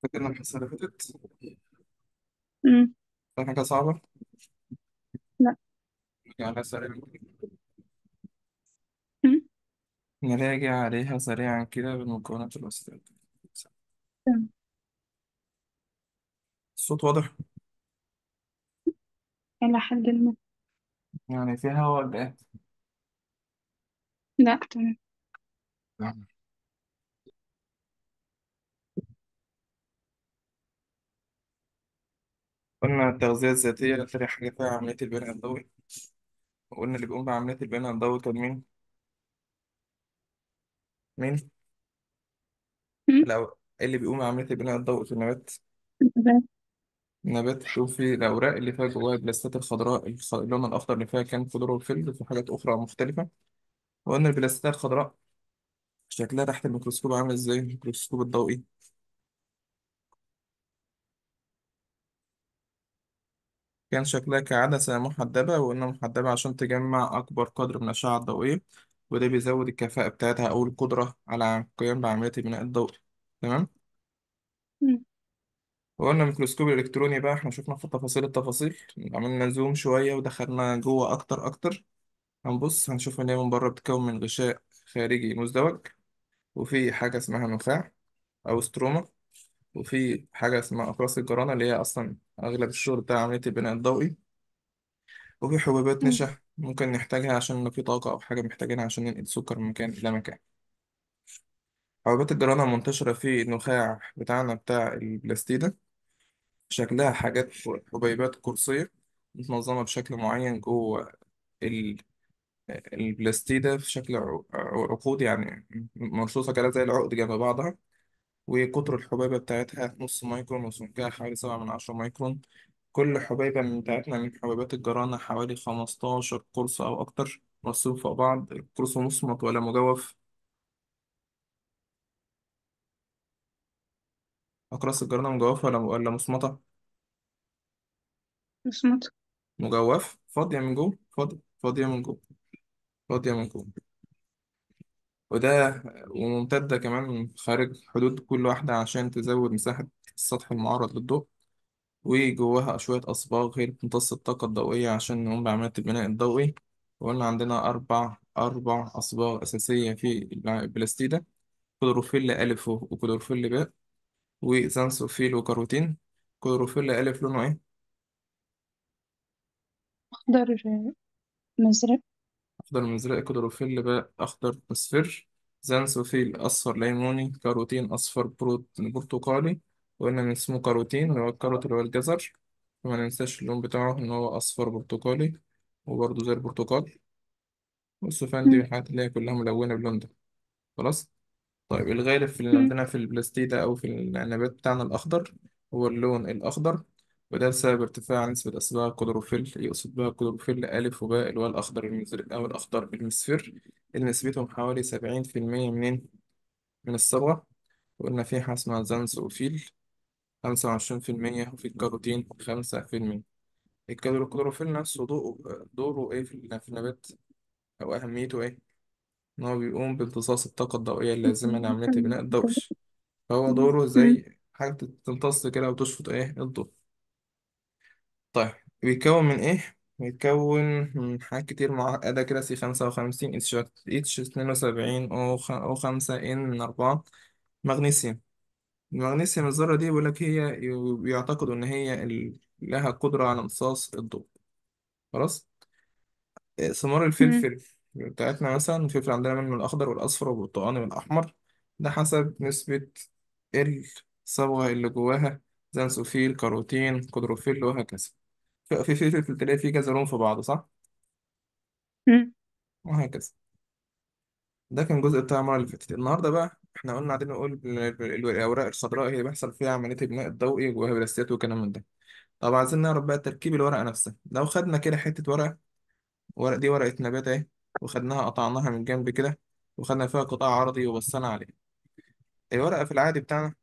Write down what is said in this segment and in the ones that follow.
فاكرنا الحصة اللي فاتت مم. كانت حاجة صعبة لا نراجع عليها سريعا مم. نراجع عليها سريعا كده بالمكونات الأساسية تمام. الصوت واضح إلى حد ما يعني في هوا ولا إيه؟ لا تمام نعم. قلنا التغذية الذاتية آخر حاجة فيها عملية البناء الضوئي وقلنا اللي بيقوم بعملية البناء الضوئي كان مين؟ مين؟ مم. الأو... اللي بيقوم بعملية البناء الضوئي في النبات تمام. النبات شوف في الأوراق اللي فيها جواها البلاستات الخضراء الخ- اللون الأخضر اللي فيها كان كلوروفيل وفي حاجات أخرى مختلفة وقلنا البلاستات الخضراء شكلها تحت الميكروسكوب عامل إزاي؟ الميكروسكوب الضوئي كان شكلها كعدسة محدبة وإنها محدبة عشان تجمع أكبر قدر من الأشعة الضوئية وده بيزود الكفاءة بتاعتها أو القدرة على القيام بعملية البناء الضوئي تمام مم. وقلنا الميكروسكوب الإلكتروني بقى إحنا شفنا في تفاصيل التفاصيل عملنا زوم شوية ودخلنا جوه أكتر أكتر هنبص هنشوف إن هي من بره بتتكون من غشاء خارجي مزدوج وفي حاجة اسمها نخاع أو ستروما وفي حاجة اسمها أقراص الجرانة اللي هي أصلا أغلب الشغل بتاع عملية البناء الضوئي وفي حبوبات مم. نشا ممكن نحتاجها عشان لو في طاقة أو حاجة محتاجينها عشان ننقل سكر من مكان إلى مكان حبوبات الجرانة منتشرة في النخاع بتاعنا بتاع البلاستيدة شكلها حاجات حبيبات قرصية متنظمة بشكل معين جوه ال- البلاستيدة في شكل عو- عقود يعني مرصوصة كده زي العقد جنب بعضها وقطر الحبيبة بتاعتها نص مايكرون وسمكها حوالي سبعة من عشرة مايكرون كل حبيبة من بتاعتنا من حبيبات الجرانة حوالي خمستاشر قرص أو أكتر مرصوصين فوق بعض القرص مصمت ولا مجوف أقراص الجرانة مجوفة ولا ولا مصمتة مصمت مجوف فاضية من جوه فاضية فاضية من جوه فاضية من جوه وده وممتدة كمان خارج حدود كل واحدة عشان تزود مساحة السطح المعرض للضوء وجواها شوية أصباغ هي اللي بتمتص الطاقة الضوئية عشان نقوم بعملية البناء الضوئي وقلنا عندنا أربع أربع أصباغ أساسية في البلاستيدة كلوروفيل ألف وكلوروفيل باء وزنسوفيل وكاروتين كلوروفيل ألف لونه إيه؟ أخضر مزرق أخضر مزرق كلوروفيل باء أخضر مصفر زنسوفيل أصفر ليموني كاروتين أصفر برو- برتقالي وقلنا إن اسمه كاروتين اللي هو الكاروت اللي هو الجزر وما ننساش اللون بتاعه إن هو أصفر برتقالي وبرضه زي البرتقال والسفان دي من مم. الحاجات اللي هي كلها ملونة باللون ده خلاص طيب الغالب في اللي مم. عندنا في البلاستيدة أو في النبات بتاعنا الأخضر هو اللون الأخضر وده بسبب ارتفاع نسبة أصباغ الكلوروفيل يقصد بها الكلوروفيل ألف وباء اللي هو الأخضر المزرق أو الأخضر المصفر اللي نسبتهم حوالي سبعين في المية منين من الصبغة وقلنا في حاجة اسمها زنسوفيل خمسة وعشرين في المية وفي الكاروتين خمسة في المية الكلوروفيل نفسه دوره دوره إيه في في النبات أو أهميته إيه؟ إن هو بيقوم بامتصاص الطاقة الضوئية اللازمة لعملية البناء الضوئي فهو دوره مم. زي حاجة تمتص كده وتشفط إيه الضوء طيب بيتكون من إيه؟ بيتكون من حاجات كتير معقدة كده سي خمسة وخمسين اتش اتش اتنين وسبعين أو خ... أو خمسة إن أربعة مغنيسيوم المغنيسيوم الذرة دي بيقول لك هي بيعتقدوا إن هي ال... لها قدرة على امتصاص الضوء خلاص ثمار مم. الفلفل بتاعتنا مثلا الفلفل عندنا منه الأخضر والأصفر والبرتقاني والأحمر ده حسب نسبة الصبغة اللي جواها زنسوفيل كاروتين كلوروفيل وهكذا في في في فلفل تلاقي فيه كذا لون في بعضه صح؟ مم. وهكذا ده كان جزء بتاع المرة اللي فاتت النهاردة بقى احنا قلنا عايزين نقول ال- ال- الأوراق الخضراء هي اللي بيحصل فيها عملية البناء الضوئي جواها بلاستيات وكلام من ده طب عايزين نعرف بقى تركيب الورقة نفسها لو خدنا كده حتة ورقة ورق دي ورقة نبات اهي وخدناها قطعناها من جنب كده وخدنا فيها قطاع عرضي وبصينا عليه الورقة في العادي بتاعنا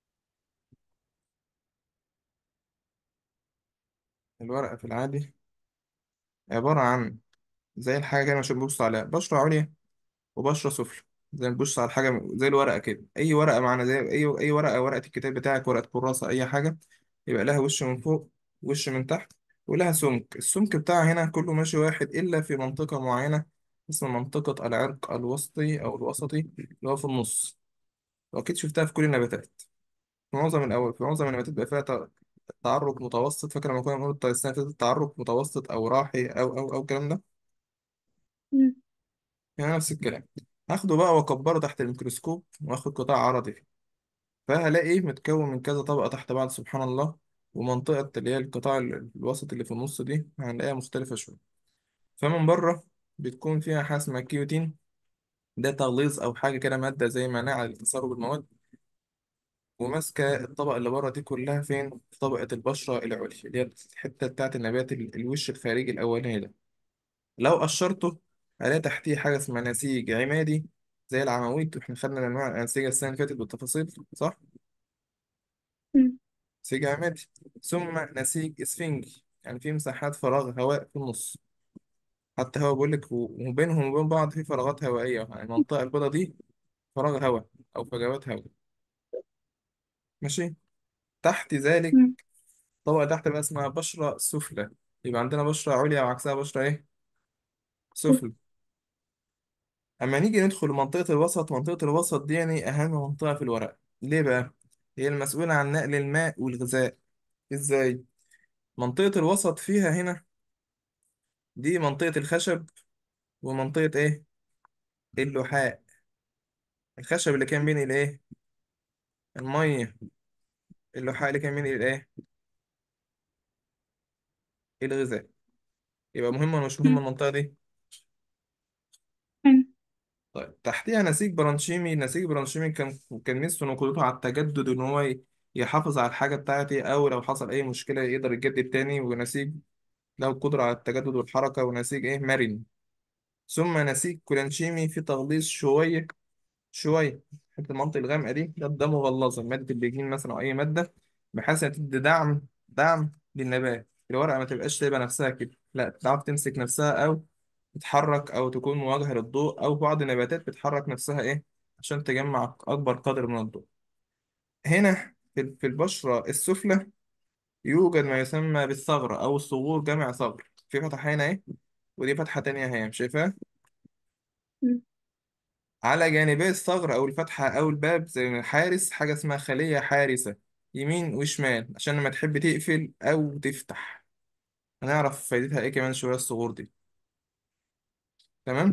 الورقة في العادي عبارة عن زي الحاجة كده مش بنبص عليها بشرة عليا وبشرة سفلى زي ما تبص على حاجة زي الورقة كده أي ورقة معانا زي أي أي ورقة ورقة الكتاب بتاعك ورقة كراسة أي حاجة يبقى لها وش من فوق وش من تحت ولها سمك السمك بتاعها هنا كله ماشي واحد إلا في منطقة معينة اسمها منطقة العرق الوسطي أو الوسطي اللي هو في النص وأكيد شفتها في كل النباتات في معظم الأول في معظم النباتات بيبقى فيها تع- تعرق متوسط فاكر لما كنا بنقول السنة اللي فاتت تعرق متوسط أو راحي أو أو أو الكلام ده مم. يعني نفس الكلام هاخده بقى واكبره تحت الميكروسكوب واخد قطاع عرضي فهلاقيه متكون من كذا طبقة تحت بعض سبحان الله ومنطقة اللي هي القطاع ال- الوسط اللي في النص دي هنلاقيها مختلفة شوية فمن بره بتكون فيها حاجة اسمها كيوتين ده تغليظ أو حاجة كده مادة زي مناعة لتسرب المواد وماسكة الطبقة اللي بره دي كلها فين؟ في طبقة البشرة العليا اللي هي الحتة بتاعت النبات ال- الوش الخارجي الأولاني ده لو قشرته هلاقي تحتيه حاجة اسمها نسيج عمادي زي العواميد واحنا خدنا أنواع الأنسجة السنة اللي فاتت بالتفاصيل صح؟ مم. نسيج عمادي ثم نسيج اسفنجي يعني في مساحات فراغ هواء في النص حتى هو بيقول لك و- وبينهم وبين بعض في فراغات هوائية يعني المنطقة البيضاء دي فراغ هواء أو فجوات هواء ماشي تحت ذلك مم. طبقة تحت بقى اسمها بشرة سفلى يبقى عندنا بشرة عليا وعكسها بشرة إيه؟ سفلى أما نيجي ندخل منطقة الوسط منطقة الوسط دي يعني أهم منطقة في الورق ليه بقى؟ هي المسؤولة عن نقل الماء والغذاء إزاي؟ منطقة الوسط فيها هنا دي منطقة الخشب ومنطقة إيه؟ اللحاء الخشب اللي كان بين الإيه؟ المية اللحاء اللي كان بين الإيه؟ الغذاء يبقى مهمة ولا مش مهمة مم. المنطقة دي؟ حلو. طيب تحتيها نسيج برانشيمي نسيج برانشيمي كان كان ميزته إن قدرته على التجدد إن هو ي- يحافظ على الحاجة بتاعتي أو لو حصل أي مشكلة يقدر يتجدد تاني ونسيج له القدرة على التجدد والحركة ونسيج إيه مرن ثم نسيج كولانشيمي في تغليظ شوية شوية حتة المنطقة الغامقة دي ده ده مغلظة مادة البيجين مثلا أو أي مادة بحيث إنها تدي دعم دعم للنبات الورقة ما تبقاش سايبة نفسها كده لا تعرف تمسك نفسها أو تتحرك أو تكون مواجهة للضوء أو بعض النباتات بتحرك نفسها إيه عشان تجمع أكبر قدر من الضوء هنا في في البشرة السفلى يوجد ما يسمى بالثغرة أو الثغور جمع ثغر في فتحة هنا إيه ودي فتحة تانية اهي شايفها مم. على جانبي الثغرة أو الفتحة أو الباب زي الحارس حاجة اسمها خلية حارسة يمين وشمال عشان لما تحب تقفل أو تفتح هنعرف فايدتها إيه كمان شوية الثغور دي تمام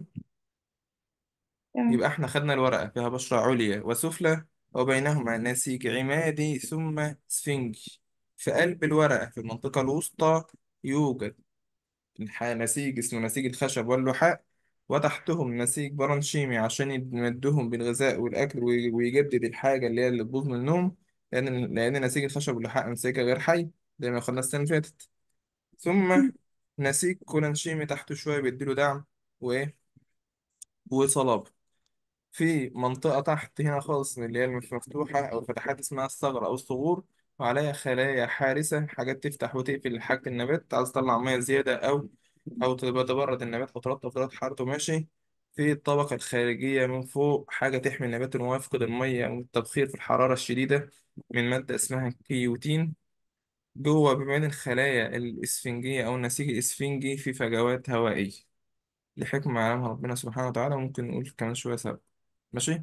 تمام. يبقى إحنا خدنا الورقة فيها بشرة عليا وسفلى وبينهما نسيج عمادي ثم سفنجي في قلب الورقة في المنطقة الوسطى يوجد الح- نسيج اسمه نسيج الخشب واللحاء وتحتهم نسيج برانشيمي عشان يمدهم بالغذاء والأكل وي- ويجدد الحاجة اللي هي اللي تبوظ منهم لأن لأن نسيج الخشب واللحاء أنسجة غير حي زي ما خدنا السنة اللي فاتت ثم مم. نسيج كولانشيمي تحته شوية بيديله دعم وإيه وصلابة في منطقة تحت هنا خالص من اللي هي مش مفتوحة أو فتحات اسمها الثغرة أو الثغور وعليها خلايا حارسة حاجات تفتح وتقفل حاجة النبات عايز تطلع مية زيادة أو أو تبقى تبرد النبات فترات فترات حرارته ماشي في الطبقة الخارجية من فوق حاجة تحمي النبات إن هو يفقد المية والتبخير في الحرارة الشديدة من مادة اسمها كيوتين جوه بين الخلايا الإسفنجية أو النسيج الإسفنجي في فجوات هوائية لحكمة يعلمها ربنا سبحانه وتعالى ممكن نقول كمان شوية سبب ماشي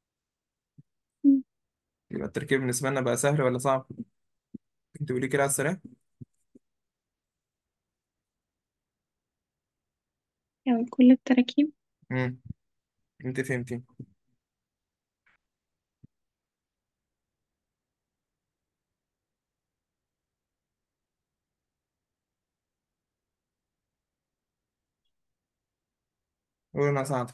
مم. يبقى التركيب بالنسبة لنا بقى سهل ولا صعب؟ انت بتقولي كده على السريع؟ يعني كل التراكيب امم انت فهمتي قول انا ساعدك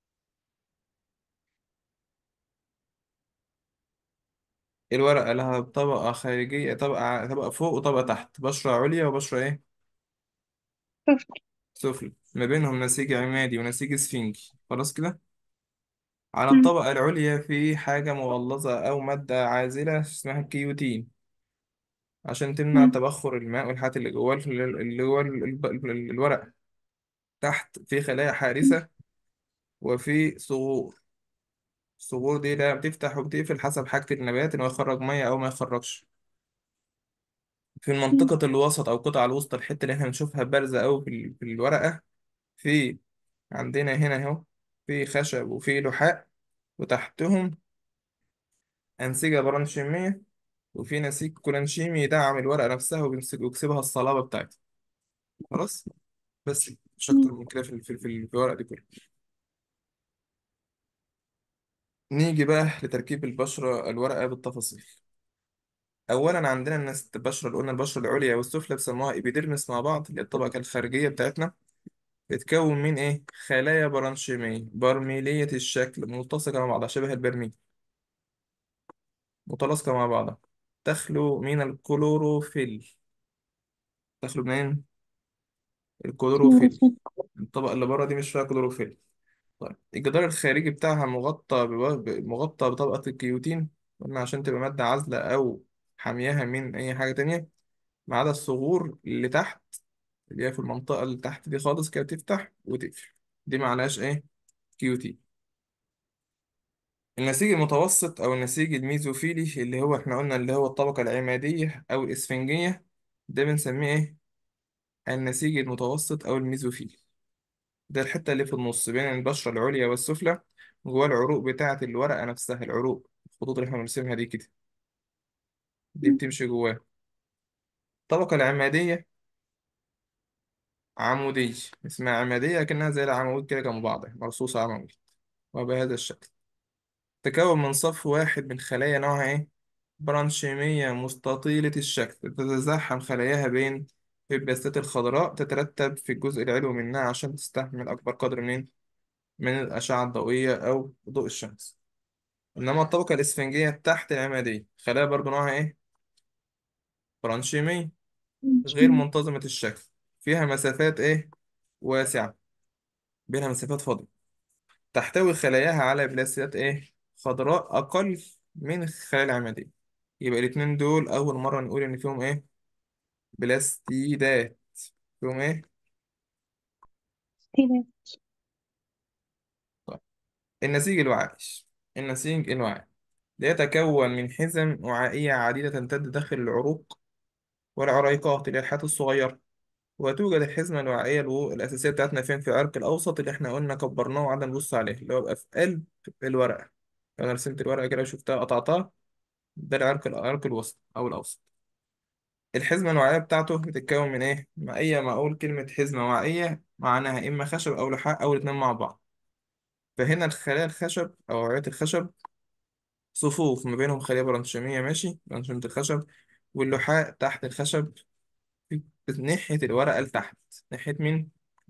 الورقة لها طبقة خارجية طبقة طبقة فوق وطبقة تحت بشرة عليا وبشرة ايه؟ شفت سفلى ما بينهم نسيج عمادي ونسيج اسفنجي خلاص كده؟ على مم. الطبقة العليا في حاجة مغلظة أو مادة عازلة اسمها الكيوتين عشان تمنع مم. تبخر الماء والحاجات اللي جوه اللي جوه ال- ال- ال- الورقة تحت في خلايا مم. حارسة وفي ثغور الصخور دي لا بتفتح وبتقفل حسب حاجة النبات إنه يخرج مية أو ما يخرجش في مم. منطقة الوسط أو قطع الوسط الحتة اللي احنا بنشوفها بارزة أوي في ال- في الورقة في عندنا هنا أهو في خشب وفي لحاء وتحتهم أنسجة برانشيمية وفي نسيج كولانشيمي يدعم الورقة نفسها وبيمسك- ويكسبها الصلابة بتاعتها خلاص بس مش مم. أكتر من كده في في في في الورقة دي كلها نيجي بقى لتركيب البشرة الورقة بالتفاصيل أولا عندنا الناس البشرة اللي قلنا البشرة العليا والسفلى بيسموها إبيديرمس مع بعض اللي هي الطبقة الخارجية بتاعتنا بتتكون من إيه؟ خلايا برانشيمية برميلية الشكل ملتصقة مع بعضها شبه البرميل متلاصقة مع بعضها تخلو من الكلوروفيل تخلو منين؟ الكلوروفيل كلوروفيل الطبقة اللي بره دي مش فيها كلوروفيل طيب الجدار الخارجي بتاعها مغطى بب- ب- مغطى بطبقة الكيوتين قلنا عشان تبقى مادة عازلة أو حامياها من أي حاجة تانية ما عدا الثغور اللي تحت اللي هي في المنطقة اللي تحت دي خالص كده تفتح وتقفل دي معلهاش إيه كيوتين النسيج المتوسط أو النسيج الميزوفيلي اللي هو إحنا قلنا اللي هو الطبقة العمادية أو الإسفنجية ده بنسميه إيه النسيج المتوسط أو الميزوفيلي ده الحتة اللي في النص بين البشرة العليا والسفلى جوه العروق بتاعة الورقة نفسها العروق الخطوط اللي احنا بنرسمها دي كده دي مم. بتمشي جواها الطبقة العمادية عمودية اسمها عمادية كأنها زي العواميد كده جنب بعض مرصوصة عواميد وبهذا الشكل تكون من صف واحد من خلايا نوعها ايه برانشيمية مستطيلة الشكل تتزاحم خلاياها بين البلاستات الخضراء تترتب في الجزء العلوي منها عشان تستحمل أكبر قدر من من الأشعة الضوئية أو ضوء الشمس إنما الطبقة الإسفنجية تحت العمادية خلايا برضو نوعها إيه؟ برانشيمية غير مم. منتظمة الشكل فيها مسافات إيه؟ واسعة بينها مسافات فاضية تحتوي خلاياها على بلاستيدات إيه؟ خضراء أقل من الخلايا العمادية يبقى الاتنين دول أول مرة نقول إن فيهم إيه؟ بلاستيدات فيهم إيه؟ كده طيب النسيج الوعائي النسيج الوعائي يتكون من حزم وعائية عديدة تمتد داخل العروق والعريقات اللي هي الحياة الصغيرة وتوجد الحزمة الوعائية الو- الأساسية بتاعتنا فين في العرق الأوسط اللي احنا قلنا كبرناه وقعدنا نبص عليه اللي هو بقى في قلب الورقة لو أنا رسمت الورقة كده وشفتها قطعتها ده العرق العرق الوسط أو الأوسط الحزمة الوعائية بتاعته بتتكون من إيه؟ مع أي ما أقول كلمة حزمة وعائية معناها إما خشب أو لحاء أو الاتنين مع بعض فهنا الخلايا الخشب أو وعية الخشب صفوف ما بينهم خلية برانشيمية ماشي برانشيمية الخشب واللحاء تحت الخشب في ناحية الورقة لتحت ناحية مين؟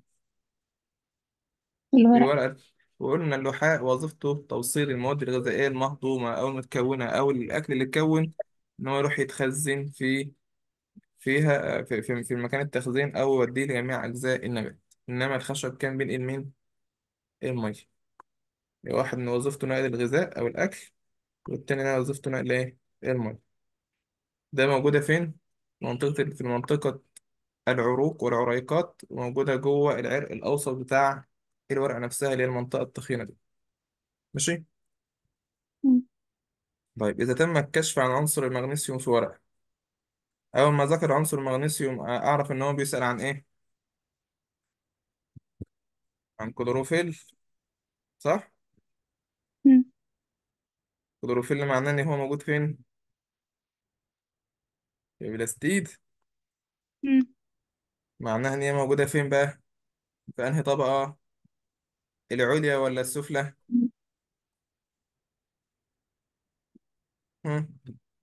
الورق الورقة وقلنا اللحاء وظيفته توصيل المواد الغذائية المهضومة أو المتكونة أو الأكل اللي اتكون إن هو يروح يتخزن في فيها في, في, في مكان التخزين أو يوديه لجميع أجزاء النبات إنما الخشب كان بينقل مين؟ المية يبقى واحد من وظيفته نقل الغذاء أو الأكل والتاني ده وظيفته نقل إيه؟ المية ده موجودة فين؟ منطقة في المنطقة العروق والعريقات موجودة جوه العرق الأوسط بتاع الورقة نفسها اللي هي المنطقة التخينة دي ماشي؟ مم. طيب إذا تم الكشف عن عنصر المغنيسيوم في ورقة أول ما ذكر عنصر المغنيسيوم أعرف إن هو بيسأل عن إيه؟ عن كلوروفيل صح؟ مم. كلوروفيل اللي معناه إن هو موجود فين؟ في البلاستيد مم. معناها إن هي موجودة فين بقى؟ في أنهي طبقة؟ العليا ولا السفلى؟ هم؟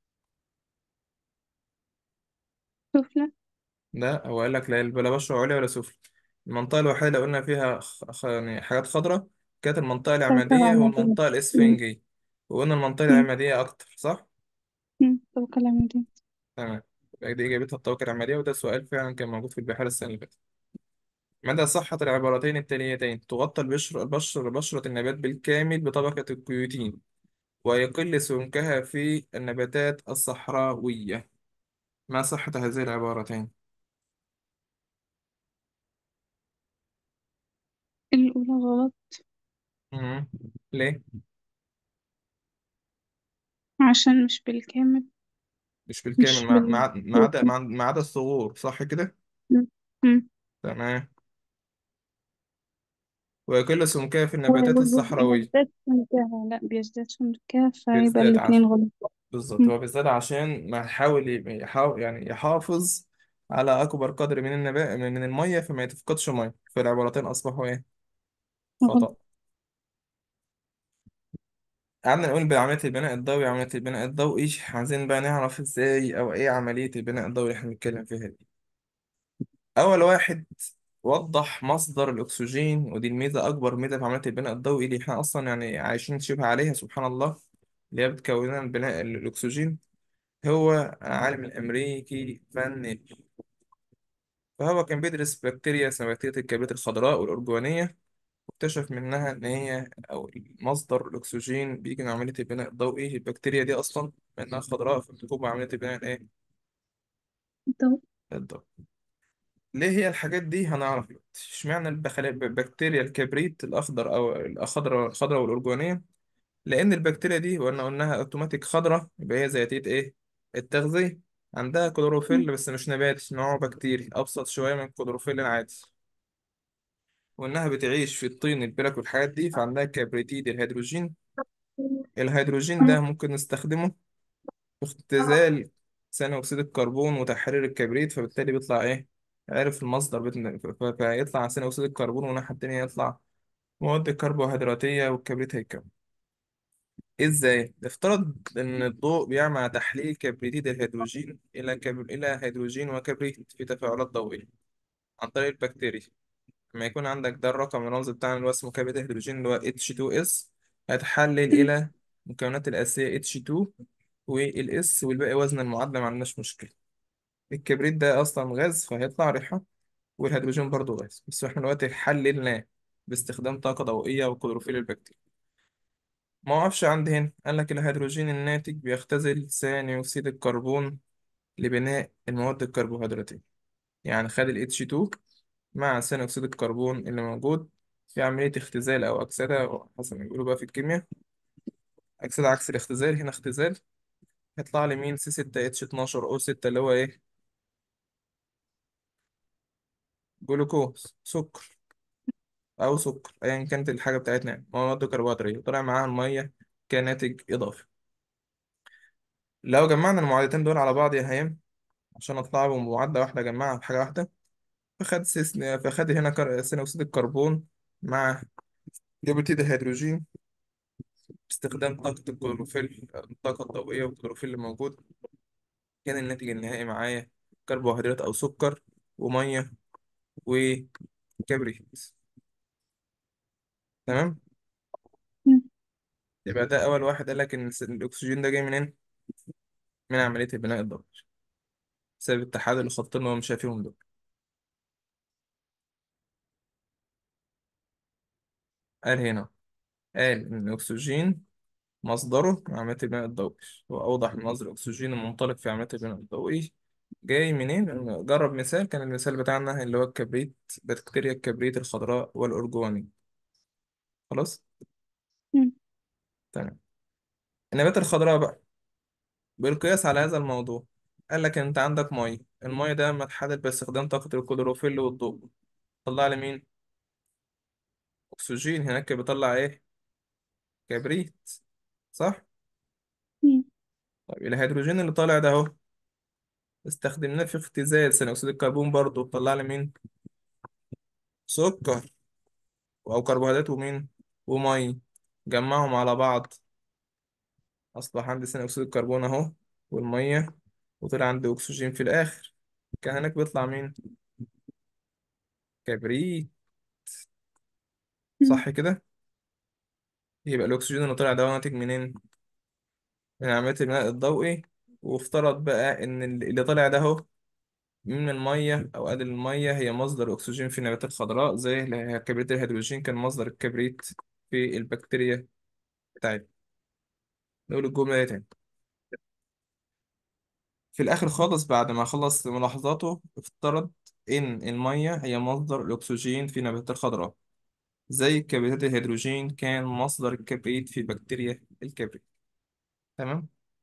سفلى لا هو قال لك لا لا بشرة عليا ولا سفلى المنطقة الوحيدة اللي قلنا فيها خ... خ... يعني حاجات خضراء كانت المنطقة طبقة العمادية العمودية والمنطقة مم. الإسفنجية وقلنا المنطقة مم. العمادية أكتر صح؟ مم. الطبقة العمودية تمام يبقى دي إجابتها الطاقة العملية وده سؤال فعلا كان موجود في البحر السنة اللي فاتت مدى صحة العبارتين التاليتين تغطى البشرة البشرة بشرة النبات بالكامل بطبقة الكيوتين ويقل سمكها في النباتات الصحراوية ما صحة هذه العبارتين؟ الأولى غلط مم. ليه؟ عشان مش بالكامل مش بالكامل مش ما بال ما ما عدا ما ما عدا الثغور صح كده مم. مم. تمام ويقل سمكها في و- النباتات و- الصحراوية ويزداد سمكها لا بيزداد سمكها فيبقى بيزداد الاتنين عشان غلط بالظبط مم. هو بيزداد عشان ما يحاول يحاول يعني يحافظ على أكبر قدر من النبات من المية فما يتفقدش مية فالعبارتين أصبحوا إيه غلط خطأ قعدنا نقول بعملية البناء الضوئي عملية البناء الضوئي عايزين بقى نعرف ازاي او ايه عملية البناء الضوئي اللي احنا بنتكلم فيها دي اول واحد وضح مصدر الاكسجين ودي الميزة اكبر ميزة في عملية البناء الضوئي اللي احنا اصلا يعني عايشين شبه عليها سبحان الله اللي هي بتكون لنا البناء الاكسجين هو عالم الامريكي فان نيل. فهو كان بيدرس بكتيريا اسمها بكتيريا الكبريت الخضراء والارجوانية واكتشف منها إن هي أو مصدر الأكسجين بيجي من عملية البناء الضوئي البكتيريا دي أصلا إنها خضراء فبتقوم بعملية البناء الإيه؟ طب الضوئي ليه هي الحاجات دي هنعرف دلوقتي اشمعنى البخلايا البكتيريا الكبريت الأخضر أو الخضراء الخضراء والأرجوانية لأن البكتيريا دي وأنا قلناها أوتوماتيك خضراء يبقى هي ذاتية إيه؟ التغذية عندها مم. كلوروفيل بس مش نباتي نوعه بكتيري أبسط شوية من الكلوروفيل العادي وإنها بتعيش في الطين البلك والحاجات دي فعندها كبريتيد الهيدروجين الهيدروجين ده مم. ممكن نستخدمه في اختزال ثاني أكسيد الكربون وتحرير الكبريت فبالتالي بيطلع إيه؟ عرف المصدر بتاع ف- ف- فيطلع ثاني أكسيد الكربون والناحية التانية يطلع مواد الكربوهيدراتية والكبريت هيكمل إزاي؟ نفترض إن الضوء بيعمل على تحليل كبريتيد الهيدروجين إلى كب... إلى هيدروجين وكبريت في تفاعلات ضوئية عن طريق البكتيريا لما يكون عندك ده الرقم الرمزي بتاعنا اللي هو اسمه كبريت الهيدروجين اللي هو H2S هيتحلل مم. إلى المكونات الأساسية H2 والاس والباقي وزن المعادلة ما عندناش مشكلة الكبريت ده أصلا غاز فهيطلع ريحة والهيدروجين برضو غاز بس احنا دلوقتي حللناه باستخدام طاقة ضوئية وكلوروفيل البكتيريا ما وقفش عند هنا قال لك الهيدروجين الناتج بيختزل ثاني أكسيد الكربون لبناء المواد الكربوهيدراتية يعني خد ال H2 مع ثاني أكسيد الكربون اللي موجود في عملية اختزال أو أكسدة حسب ما بيقولوا بقى في الكيمياء أكسدة عكس الاختزال هنا اختزال هيطلع لي مين سي 6 اتش 12 او 6 اللي هو ايه جلوكوز سكر او سكر ايا كانت الحاجه بتاعتنا يعني مواد كربوهيدرات طلع معاها الميه كناتج اضافي لو جمعنا المعادلتين دول على بعض يا هيم عشان اطلع بمعادله واحده اجمعها بحاجه واحده فخد سيس... فخد هنا كر... ثاني اكسيد الكربون مع جبرتيد الهيدروجين باستخدام طاقه الكلوروفيل الطاقه الضوئيه والكلوروفيل اللي موجود كان الناتج النهائي معايا كربوهيدرات او سكر وميه وكبريت تمام مم. يبقى ده أول واحد قال لك إن الس- الأكسجين ده جاي منين؟ من عملية البناء الضوئي بسبب التحاد الخطين اللي هو مش شايفيهم دول قال هنا قال إن الأكسجين مصدره من عملية البناء الضوئي وأوضح من مصدر الأكسجين المنطلق في عملية البناء الضوئي جاي منين؟ جرب مثال كان المثال بتاعنا اللي هو الكبريت بكتيريا الكبريت الخضراء والأرجواني خلاص؟ مم. تمام النبات الخضراء بقى بالقياس على هذا الموضوع قال لك أنت عندك مية المية ده لما اتحلل باستخدام طاقة الكلوروفيل والضوء طلع لي مين؟ أكسجين هناك بيطلع إيه؟ كبريت صح؟ مم. طيب الهيدروجين اللي طالع ده أهو استخدمناه في اختزال ثاني أكسيد الكربون برضه طلع لي مين؟ سكر أو كربوهيدرات ومين؟ ومية جمعهم على بعض أصبح عندي ثاني أكسيد الكربون أهو والمية وطلع عندي أكسجين في الآخر كان هناك بيطلع مين؟ كبريت مم. صح كده؟ يبقى الأكسجين اللي طلع ده ناتج منين؟ من عملية البناء الضوئي وافترض بقى إن اللي طلع ده أهو من المية أو قال المية هي مصدر أكسجين في النباتات الخضراء زي اللي هي كبريت الهيدروجين كان مصدر الكبريت في البكتيريا بتاعتنا نقول الجملة دي تاني في الآخر خالص بعد ما خلص ملاحظاته افترض إن المية هي مصدر الأكسجين في النباتات الخضراء زي كبريتات الهيدروجين كان مصدر الكبريت في بكتيريا الكبريت تمام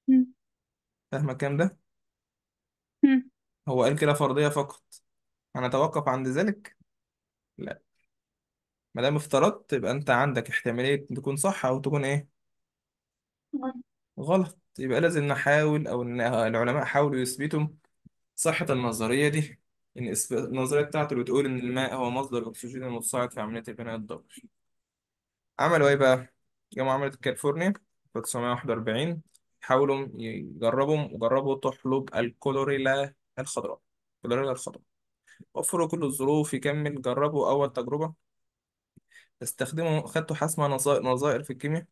مم. فاهمة الكلام ده مم. هو قال كده فرضية فقط هنتوقف عند ذلك لا ما دام افترضت يبقى انت عندك احتمالية تكون صح او تكون ايه غلط. غلط يبقى لازم نحاول او ان العلماء حاولوا يثبتوا صحة النظرية دي ان إثبات- النظرية بتاعته اللي بتقول ان الماء هو مصدر الاكسجين المساعد في عملية البناء الضوئي عملوا ايه بقى جامعة عملت كاليفورنيا في 1941 حاولوا يجربوا وجربوا تحلب الكلوريلا الخضراء الكلوريلا الخضراء وفروا كل الظروف يكمل جربوا أول تجربة استخدموا خدتوا حسمة نظائر نظائر في الكيمياء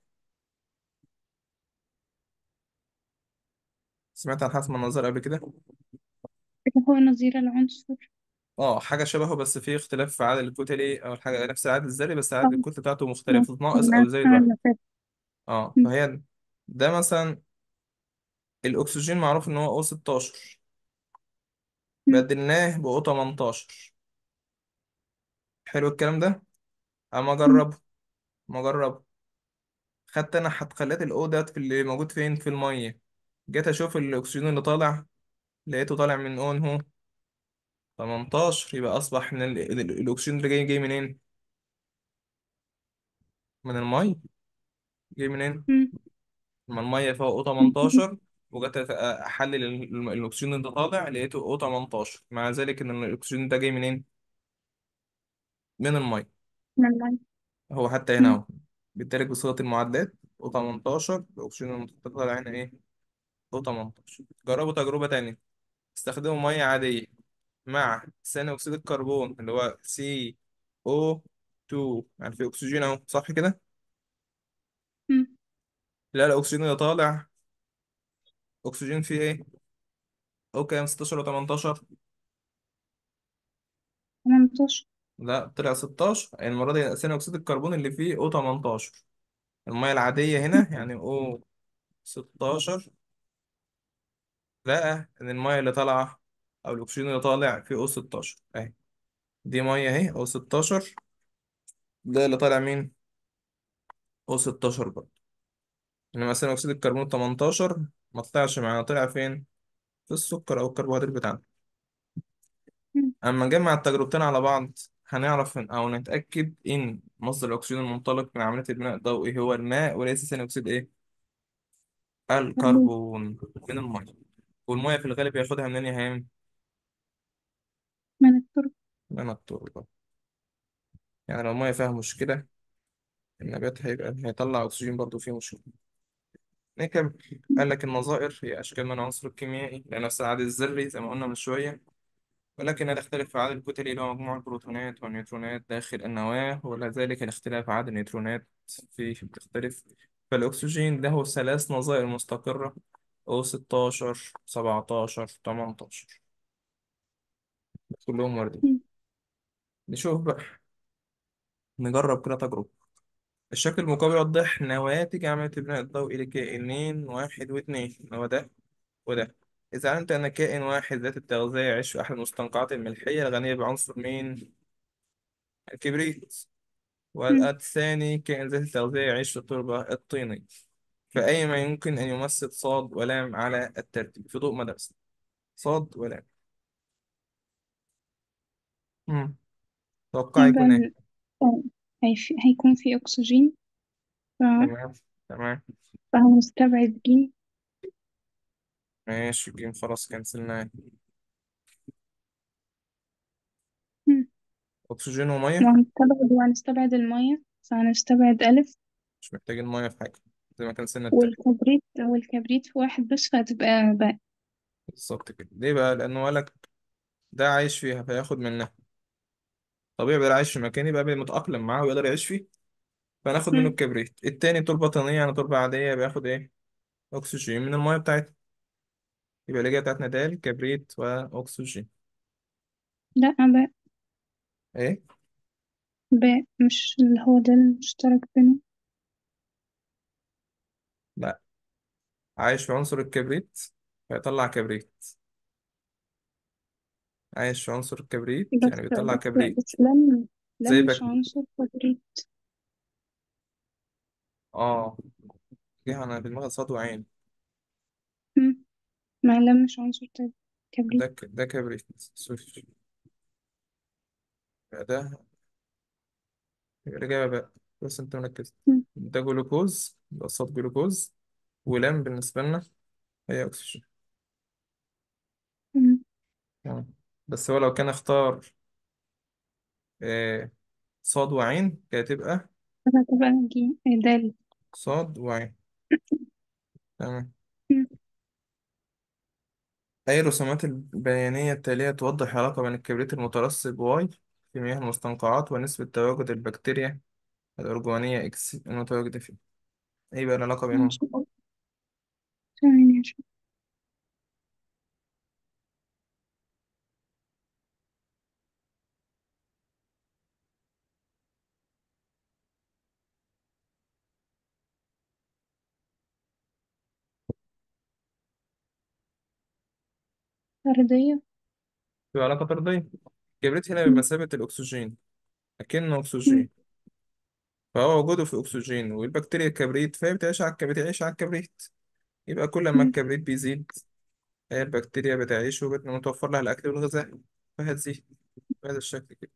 سمعت عن حسم النظائر قبل كده اللي هو نظير العنصر اه حاجة شبهه بس في اختلاف في عدد الكتلي أو حاجة نفس العدد الذري بس عدد اه الكتل بتاعته اه مختلف ناقص أو خدناها في زايد السنة واحد اللي فاتت اه مم. فهي ده مثلا الأكسجين معروف إن هو أو 16 مم. بدلناه بأو 18 حلو الكلام ده أما مم. أجربه ما أجربه خدت أنا خليت الأو ده في اللي موجود فين في المية جيت أشوف الأكسجين اللي طالع لقيته طالع من أون هو 18 يبقى أصبح إن ال- ال- الأكسجين اللي جاي جاي منين؟ من المية جاي منين؟ مم. من المية فوق أو مم. 18 وجيت أت- أحلل ال- الأكسجين اللي طالع لقيته أو 18 مع ذلك إن الأكسجين ده جاي منين؟ من المية من المية هو حتى هنا مم. أهو بالتالي بصيغة المعادلات أو 18 الأكسجين اللي طالع هنا إيه؟ أو 18 جربوا تجربة تانية استخدموا مية عادية مع ثاني أكسيد الكربون اللي هو CO2 يعني في أكسجين أهو صح كده؟ مم. لا الأكسجين اللي طالع أكسجين فيه إيه؟ أو كام 16 و 18 18 لا طلع 16 يعني المرة دي ثاني أكسيد الكربون اللي فيه O 18 المية العادية هنا يعني O 16 لقى إن المية اللي طالعة أو الأكسجين اللي طالع فيه O 16 أهي دي مية أهي O 16 ده اللي طالع مين؟ O 16 برضه إنما ثاني أكسيد الكربون 18 ما طلعش معانا طلع فين؟ في السكر أو الكربوهيدرات بتاعنا مم. أما نجمع التجربتين على بعض هنعرف إن أو نتأكد إن مصدر الأكسجين المنطلق من عملية البناء الضوئي هو الماء وليس ثاني أكسيد إيه؟ كربون الكربون من المية والمية في الغالب ياخدها منين يا هام؟ من التربة من التربة يعني لو المية فيها مشكلة النبات هيبقى هيطلع أكسجين برضو فيه مشكلة نكمل قال لك النظائر هي أشكال من العنصر الكيميائي لنفس العدد الذري زي ما قلنا من شوية ولكنها تختلف في عدد الكتل اللي هو مجموع البروتونات والنيوترونات داخل النواة وكذلك الاختلاف في عدد النيوترونات فيه بتختلف فالأكسجين له ثلاث نظائر مستقرة أو 16 17 18 كلهم واردين مم. نشوف بقى نجرب كده تجربة الشكل المقابل يوضح نواتج عملية البناء الضوئي لكائنين واحد واثنين هو ده وده إذا علمت أن كائن واحد ذات التغذية يعيش في أحد المستنقعات الملحية الغنية بعنصر مين؟ الكبريت مم. والثاني كائن ذات التغذية يعيش في التربة الطينية فأي ما يمكن أن يمثل صاد ولام على الترتيب في ضوء مدرسة صاد ولام مم. توقع يبقى يكون إيه؟ ال... آه، هيف... هيكون في أكسجين ف... تمام تمام فهنستبعد جيم ماشي جيم خلاص كنسلناه مم. أكسجين ومية وهنستبعد وهنستبعد المية فهنستبعد ألف مش محتاجين مية في حاجة زي ما كنسلنا التالت والكبريت والكبريت في واحد بس فهتبقى باء بالظبط كده ليه بقى؟ لأنه قالك ده عايش فيها فياخد منها طبيعي بيقدر عايش في مكان يبقى متأقلم معاه ويقدر يعيش فيه فناخد منه مم. الكبريت التاني تربة طينية يعني تربة عادية بياخد إيه؟ أكسجين من المية بتاعتها يبقى الإجابة بتاعتنا ده كبريت وأكسجين لا باء إيه؟ باء مش اللي هو ده المشترك بينهم لا عايش في عنصر الكبريت فيطلع كبريت عايش في عنصر الكبريت بس يعني بيطلع بس كبريت بس لم زي لم مش بك عنصر كبريت آه جه أنا في دماغي صاد وعين معلم مش عنصر طيب ده كبريت ك... ده كبريت سوري ده الإجابة بقى بس أنت مركز مم. ده جلوكوز ده صوت جلوكوز ولام بالنسبة لنا هي أكسجين مم. تمام بس هو لو كان اختار آه، صاد وعين كانت هتبقى هتبقى جي إيه، دال صاد وعين تمام مم. أي الرسومات البيانية التالية توضح العلاقة بين الكبريت المترسب واي في مياه المستنقعات ونسبة تواجد البكتيريا الأرجوانية إكس المتواجدة فيه إيه بقى العلاقة بينهم؟ ماشي ثواني عشان أرضية في علاقة طردية الكبريت هنا مم. بمثابة الأكسجين أكنه مم. أكسجين فهو وجوده في أكسجين والبكتيريا الكبريت فهي بتعيش على الكبريت بتعيش على الكبريت يبقى كل ما مم. الكبريت بيزيد هي البكتيريا بتعيش ومتوفر لها الأكل والغذاء فهتزيد بهذا الشكل كده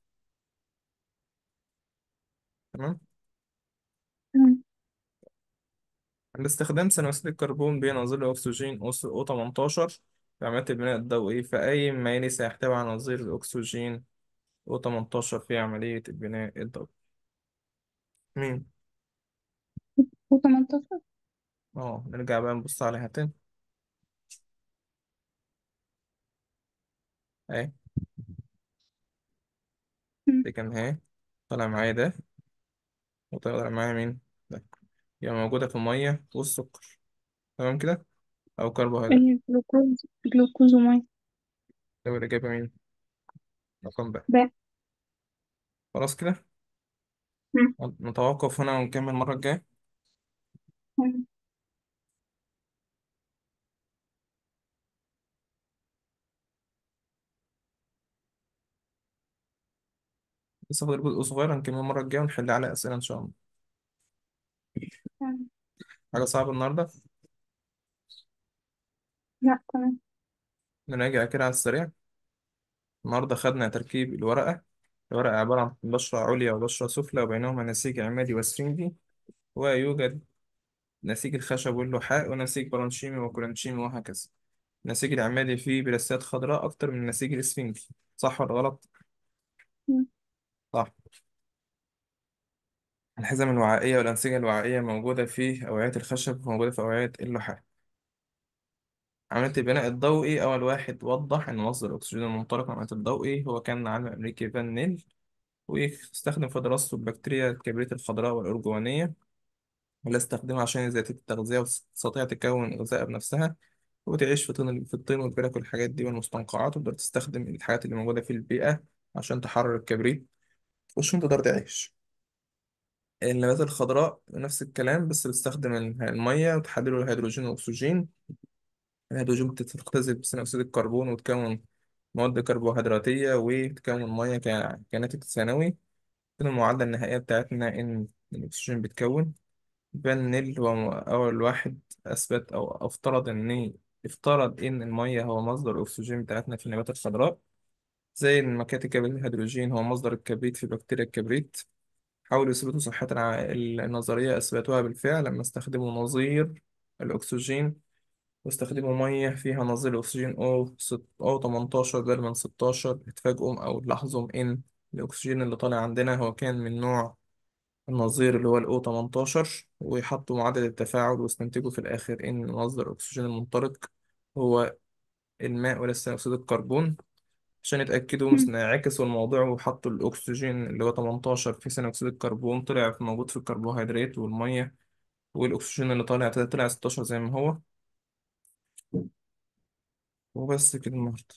تمام تمام عند استخدام ثاني أكسيد الكربون بنظير الأكسجين أو 18 في عملية البناء الضوئي فأي ميل سيحتوي على نظير الأكسجين أو 18 في عملية البناء الضوئي مين؟ وتمنتاشر اه نرجع بقى نبص عليها تاني أهي مم. دي كان اهي طالع معايا ده وطالع معايا مين؟ ده يبقى موجودة في المية والسكر تمام كده؟ أو كربوهيدرات أي جلوكوز جلوكوز ومية لو الإجابة مين؟ رقم بقى باء خلاص كده مم. نتوقف هنا ونكمل المرة الجاية مم. لسه فاضل جزء صغير هنكمل المرة الجاية ونحل عليه أسئلة إن شاء الله تمام. حاجة صعبة النهاردة لا تمام نراجع كده على السريع النهاردة خدنا تركيب الورقة الورقة عبارة عن بشرة عليا وبشرة سفلى وبينهما نسيج عمادي وسفنجي ويوجد نسيج الخشب واللحاء ونسيج برانشيمي وكولانشيمي وهكذا النسيج العمادي فيه بلاستات خضراء أكتر من النسيج الإسفنجي صح ولا غلط؟ مم. صح الحزم الوعائية والأنسجة الوعائية موجودة في أوعية الخشب وموجودة في أوعية اللحاء عملية البناء الضوئي أول واحد وضح إن مصدر الأكسجين المنطلق من العملية الضوئي هو كان العالم الأمريكي فان نيل واستخدم في دراسته البكتيريا الكبريت الخضراء والأرجوانية اللي استخدمها عشان ذاتية التغذية وتستطيع تكون غذاء بنفسها وتعيش في طين في الطين والبرك والحاجات دي والمستنقعات وتقدر تستخدم الحاجات اللي موجودة في البيئة عشان تحرر الكبريت وعشان تقدر تعيش النباتات الخضراء نفس الكلام بس بتستخدم المية وتحلله الهيدروجين والأكسجين الهيدروجين بتختزل بثاني أكسيد الكربون وتكون مواد كربوهيدراتية وتكون مية ك- كناتج ثانوي كده المعادلة النهائية بتاعتنا إن الأكسجين بيتكون فان نيل هو أول واحد أثبت أو افترض إن افترض إن المية هو مصدر الأكسجين بتاعتنا في النبات الخضراء زي ما كاتب الهيدروجين هو مصدر الكبريت في بكتيريا الكبريت حاولوا يثبتوا صحة الع- النظرية أثبتوها بالفعل لما استخدموا نظير الأكسجين واستخدموا مية فيها نظير أكسجين أو ست أو 18 بدل من 16 اتفاجئوا أو لاحظوا إن الأكسجين اللي طالع عندنا هو كان من نوع النظير اللي هو ال O18 ويحطوا معادلة التفاعل واستنتجوا في الآخر إن مصدر الأكسجين المنطلق هو الماء وليس ثاني أكسيد الكربون عشان يتأكدوا مم. مثلا عكسوا الموضوع وحطوا الأكسجين اللي هو 18 في ثاني أكسيد الكربون طلع في موجود في الكربوهيدرات والمية والأكسجين اللي طالع طلع 16 زي ما هو وبس كده النهاردة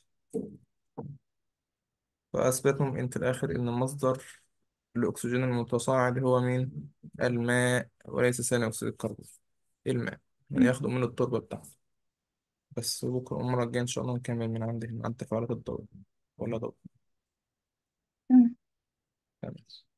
فأثبتوا إن في الآخر إن مصدر الأكسجين المتصاعد هو مين؟ الماء وليس ثاني أكسيد الكربون الماء يعني مم. ياخدوا من التربة بتاعته بس بكرة المرة الجاية إن شاء الله نكمل من عندهم عن التفاعلات الضوئية ولا ضوء تمام تمام